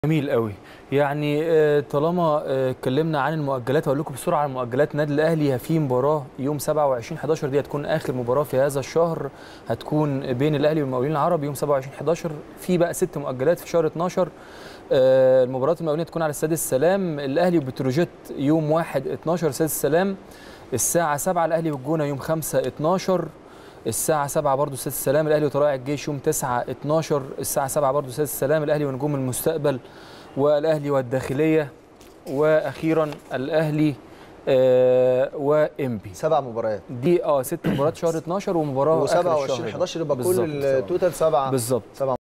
جميل قوي يعني آه، طالما آه، اتكلمنا عن المؤجلات اقول لكم بسرعه عن مؤجلات النادي الاهلي في مباراه يوم 27 11 دي هتكون اخر مباراه في هذا الشهر هتكون بين الاهلي والمقاولين العرب يوم 27 11 في بقى ست مؤجلات في شهر 12 آه، المباراه المقاولين تكون على استاد السلام الاهلي وبتروجيت يوم 1 12 استاد السلام الساعه 7 الاهلي والجونه يوم 5 12 الساعة 7 برضه استاد السلام الأهلي وطلائع الجيش يوم 9 12 الساعة 7 برضه استاد السلام الأهلي ونجوم المستقبل والأهلي والداخلية وأخيرا الأهلي آه وإنبي سبع مباريات دي اه ست مباريات شهر 12 ومباراة آخر و27 الشهر ده. 11 يبقى بالظبط. كل التوتال سبعه بالظبط سبع